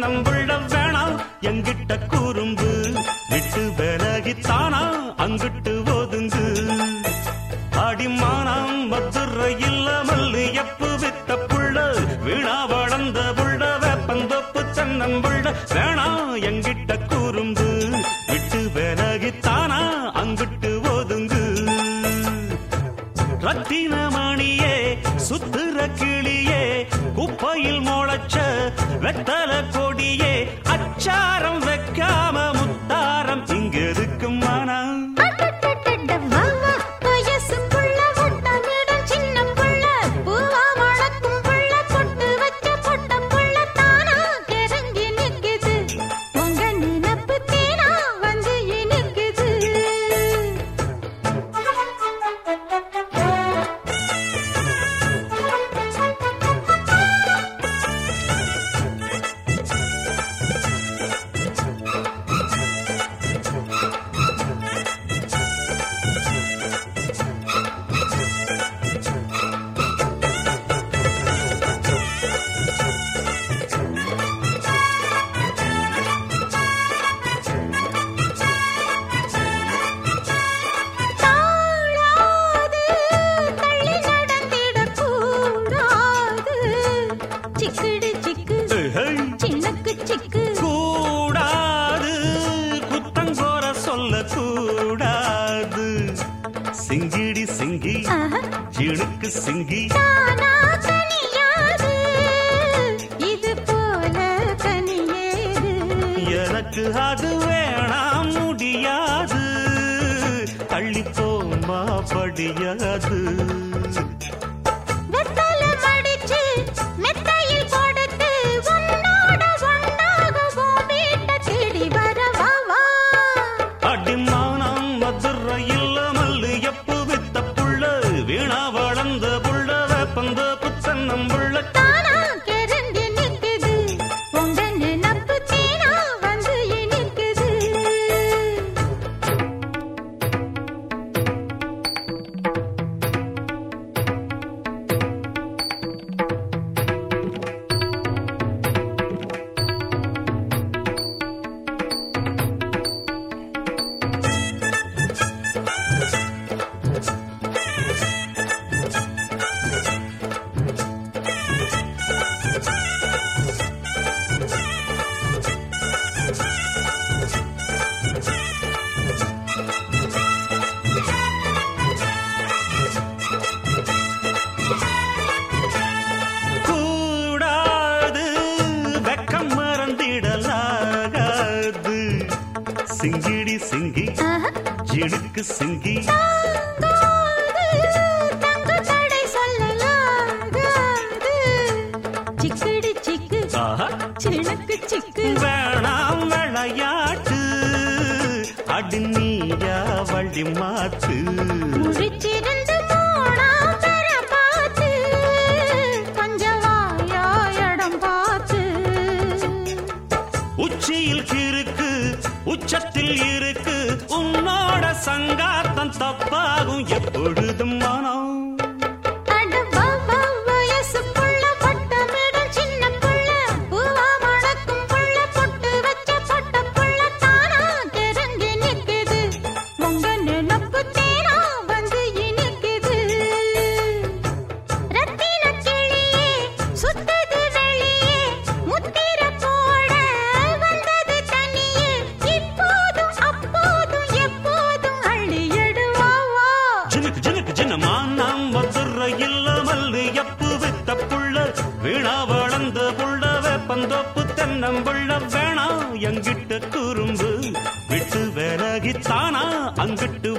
தென்னம்புள்ள வேணாம் எங்கிட்ட கூறும்பு விட்டு விலகித்தானா அங்கிட்டு ஒதுங்கு அடிமானம் மதுரை இல்ல மல்லு எப்பு வித்த புள்ள வீணா வளர்ந்த புள்ள வேப்பந்தொப்பு தென்னம்புள்ள வேணாம் எங்கிட்ட கூறும்பு விட்டு விலகித்தானா அங்கிட்டு ஒதுங்கு ரத்தின மணியே சுத்துற கிளியே குப்பையில் முளைச்ச வெத்தல கொடியே அச்சாரம் வைக்காம முத்தாரம் இங்க இருக்கு மனம் அடடடட வாவா, வயசுக்குள்ள வட்டமிடும் சின்ன புள்ள, பூவா மணக்கும் புள்ள, பொட்டு வச்ச பொட்ட புள்ள தானா கிறங்கி நிக்குது. உங்க நினப்பு தேனா வந்து இனிக்குது. தாழாது, தள்ளி நடந்திடக் கூடாது. சிக்குடு சிக்கு, ஏய், சின்னக்கு சிக்கு கூடாது குத்தங்கோர சொல்ல கூடாது சிங்கிடி சிங்கி ஆஹா. இழுக்கு சிங்கி தானா கனியாது, இது போல கனியேது. எனக்கு அது வேணாம் முடியாது தள்ளி போமா படியாது வெத்தல மடிச்சு, மெத்தையில் கொடுத்து, உன்னோட ஒண்ணாக உன் வீட்டை தேடி வரவா வா. அடிமானம் மதுரை இல்ல மல்லு எப்பு வித்த புள்ள வீணா வளர்ந்த புள்ள வேப்பந்த புத்தன்னம் புள்ள தானா கெரண்டி நிக்குது, உங்க நினப்பு தேனா வந்து இனிக்குது. கூடாது வெக்கம் மறந்திடலாகாது சிங்கிடி சிங்கி ஆஹா. இழுக்கு சிங்கி தாங்காது, தங்க தடை சொல்லலாகாது. சிக்குடு சிக்கு, ஆஹா சினுக்கு சிக்கு வேணாம் விளையாட்டு அடி நீயா வழி மாத்து முழிச்சிருந்து போனா பெற பார்த்து, கொஞ்சம் வாயா இடம் பார்த்து. உச்சியில் கிறுக்கு உச்சத்தில் இருக்கு உன்னோட சங்காத்தம் தப்பாகும் எப்பொழுதும் மனம் அட வா, வா, வயசு புள்ள, வட்டமிடும் சின்ன புள்ள, பூவா மணக்கும் புள்ள, பொட்டு வச்ச பொட்ட புள்ள, தானா கிறங்கி நிக்குது. உங்க நினப்பு தேனா வந்து இனிக்குது. ரத்தினக் கிளியே, சுத்துது வெளியே, முத்திரை போட வந்தது தனியே. இப்போதும் அப்போதும் எப்போதும் அள்ளி எடுவா வா. ஜினுக்கு ஜினுக்கு ஜினமா நாம் மதுரை இல்ல மல்லு எப்பு வித்த புள்ள வீணா வளர்ந்த புள்ள வேப்பந்தோப்பு தென்னம்புள்ள வேணா எங்கிட்ட குறும்பு விட்டு விலகித்தானா அங்கிட்டு